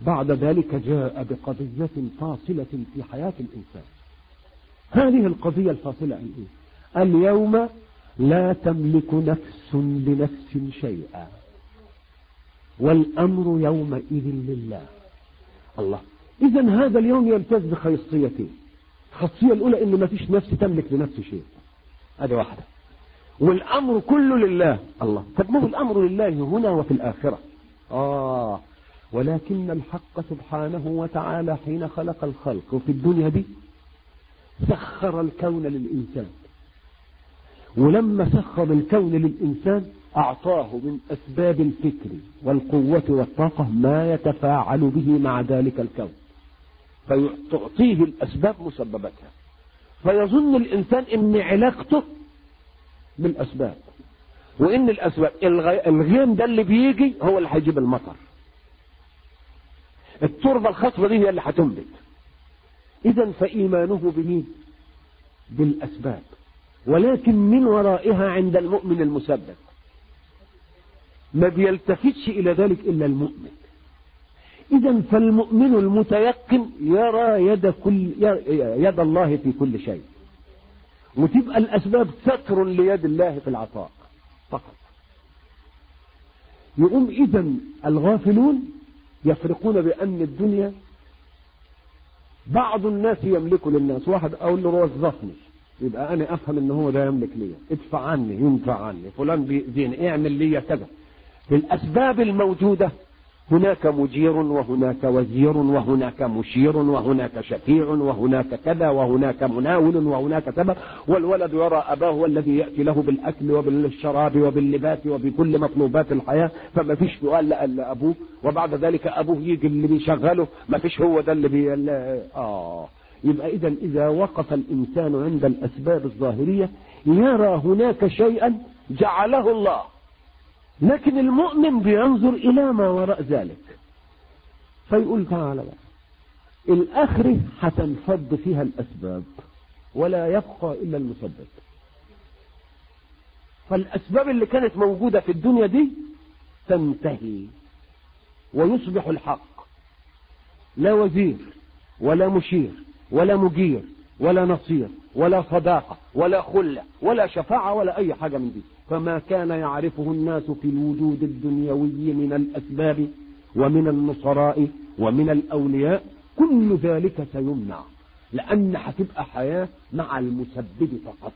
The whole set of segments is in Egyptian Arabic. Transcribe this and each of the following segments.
بعد ذلك جاء بقضية فاصلة في حياة الإنسان هذه القضية الفاصلة الإيه؟ اليوم لا تملك نفس لنفس شيئا والأمر يومئذ لله الله إذا هذا اليوم يمتاز بخاصيتين الخاصية الأولى إن ما فيش نفس تملك لنفس شيء هذه واحدة والأمر كله لله الله طب ما هو الأمر لله هنا وفي الآخرة آه ولكن الحق سبحانه وتعالى حين خلق الخلق وفي الدنيا دي سخر الكون للإنسان ولما سخر الكون للإنسان أعطاه من أسباب الفكر والقوة والطاقة ما يتفاعل به مع ذلك الكون فتعطيه الأسباب مسببتها فيظن الإنسان أن علاقته بالأسباب وإن الأسباب الغيم ده اللي بيجي هو اللي هيجيب المطر التربة الخصبة دي هي اللي هتنبت إذا فإيمانه بمين؟ بالأسباب ولكن من ورائها عند المؤمن المسبب ما بيلتفتش إلى ذلك إلا المؤمن إذا فالمؤمن المتيقن يرى يد كل يد الله في كل شيء وتبقى الأسباب ستر ليد الله في العطاء فقط يقوم إذا الغافلون يفرقون بأن الدنيا بعض الناس يملك للناس واحد أقول له وظفني يبقى أنا أفهم إن هو ده يملك لي ادفع عني ينفع عني فلان بيأذيني اعمل لي كذا الأسباب الموجودة هناك مجير وهناك وزير وهناك مشير وهناك شفيع وهناك كذا وهناك مناول وهناك سبب والولد يرى أباه والذي يأتي له بالأكل وبالشراب وباللباس وبكل مطلوبات الحياة فما فيش سؤال إلا أبوه وبعد ذلك أبوه يجي اللي بيشغله ما فيش هو ده اللي بي آه يبقى إذا إذا وقف الإنسان عند الأسباب الظاهرية يرى هناك شيئا جعله الله لكن المؤمن بينظر إلى ما وراء ذلك فيقول تعالى بقى الآخرة هتنفض فيها الأسباب ولا يبقى إلا المسبب فالأسباب اللي كانت موجودة في الدنيا دي تنتهي ويصبح الحق لا وزير ولا مشير ولا مجير ولا نصير ولا صداقة ولا خلة ولا شفاعة ولا أي حاجة من دي فما كان يعرفه الناس في الوجود الدنيوي من الأسباب ومن النصراء ومن الأولياء كل ذلك سيمنع لأن هتبقى حياة مع المسبب فقط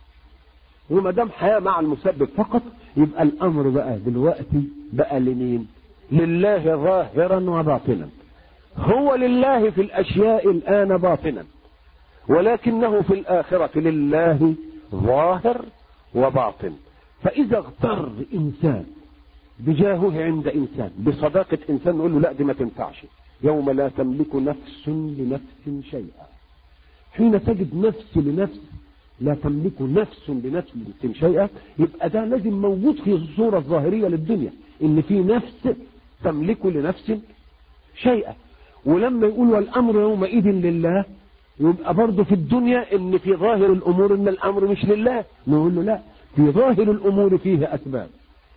وما دام حياة مع المسبب فقط يبقى الأمر بقى دلوقتي بقى لمين؟ لله ظاهرا وباطنا هو لله في الأشياء الآن باطنا ولكنه في الآخرة لله ظاهر وباطن فإذا اغتر إنسان بجاهه عند إنسان بصداقة إنسان نقول له لا دي ما تنفعش يوم لا تملك نفس لنفس شيئا حين تجد نفس لنفس لا تملك نفس لنفس شيئا يبقى ده لازم موجود في الصورة الظاهرية للدنيا إن في نفس تملك لنفس شيئا ولما يقول والأمر يومئذ لله يبقى برضه في الدنيا ان في ظاهر الامور ان الامر مش لله نقول له لا في ظاهر الامور فيه اسباب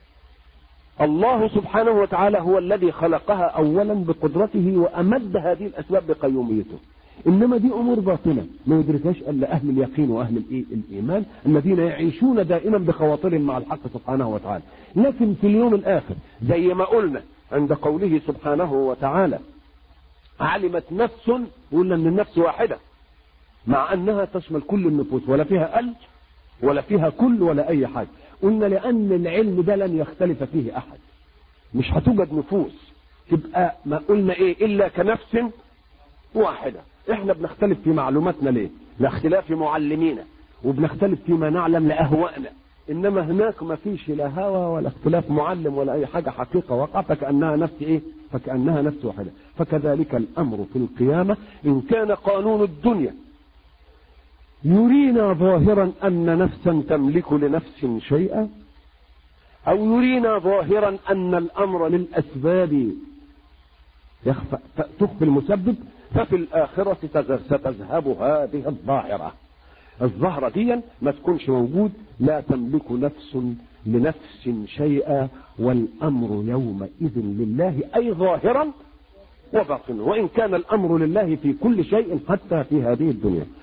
الله سبحانه وتعالى هو الذي خلقها اولا بقدرته وامد هذه الاسباب بقيوميته انما دي امور باطنه ما يدركهاش الا اهل اليقين واهل الايمان الذين يعيشون دائما بخواطرهم مع الحق سبحانه وتعالى لكن في اليوم الاخر زي ما قلنا عند قوله سبحانه وتعالى علمت نفس قلنا ان النفس واحده مع انها تشمل كل النفوس ولا فيها ال ولا فيها كل ولا اي حاجه قلنا لان العلم ده لن يختلف فيه احد مش هتوجد نفوس تبقى ما قلنا ايه الا كنفس واحده احنا بنختلف في معلوماتنا ليه لاختلاف معلمينا وبنختلف فيما نعلم لاهوائنا انما هناك ما فيش لا هوى ولا اختلاف معلم ولا اي حاجه حقيقه وقع فكانها نفس ايه فكانها نفس واحده فكذلك الامر في القيامه ان كان قانون الدنيا يرينا ظاهرا ان نفسا تملك لنفس شيئا او يرينا ظاهرا ان الامر للاسباب يخفى تخفي المسبب ففي الآخرة ستذهب هذه الظاهرة الظاهرة دي ما تكونش موجود لا تملك نفس لنفس شيئا والأمر يومئذ لله أي ظاهرا وباطنه وإن كان الأمر لله في كل شيء حتى في هذه الدنيا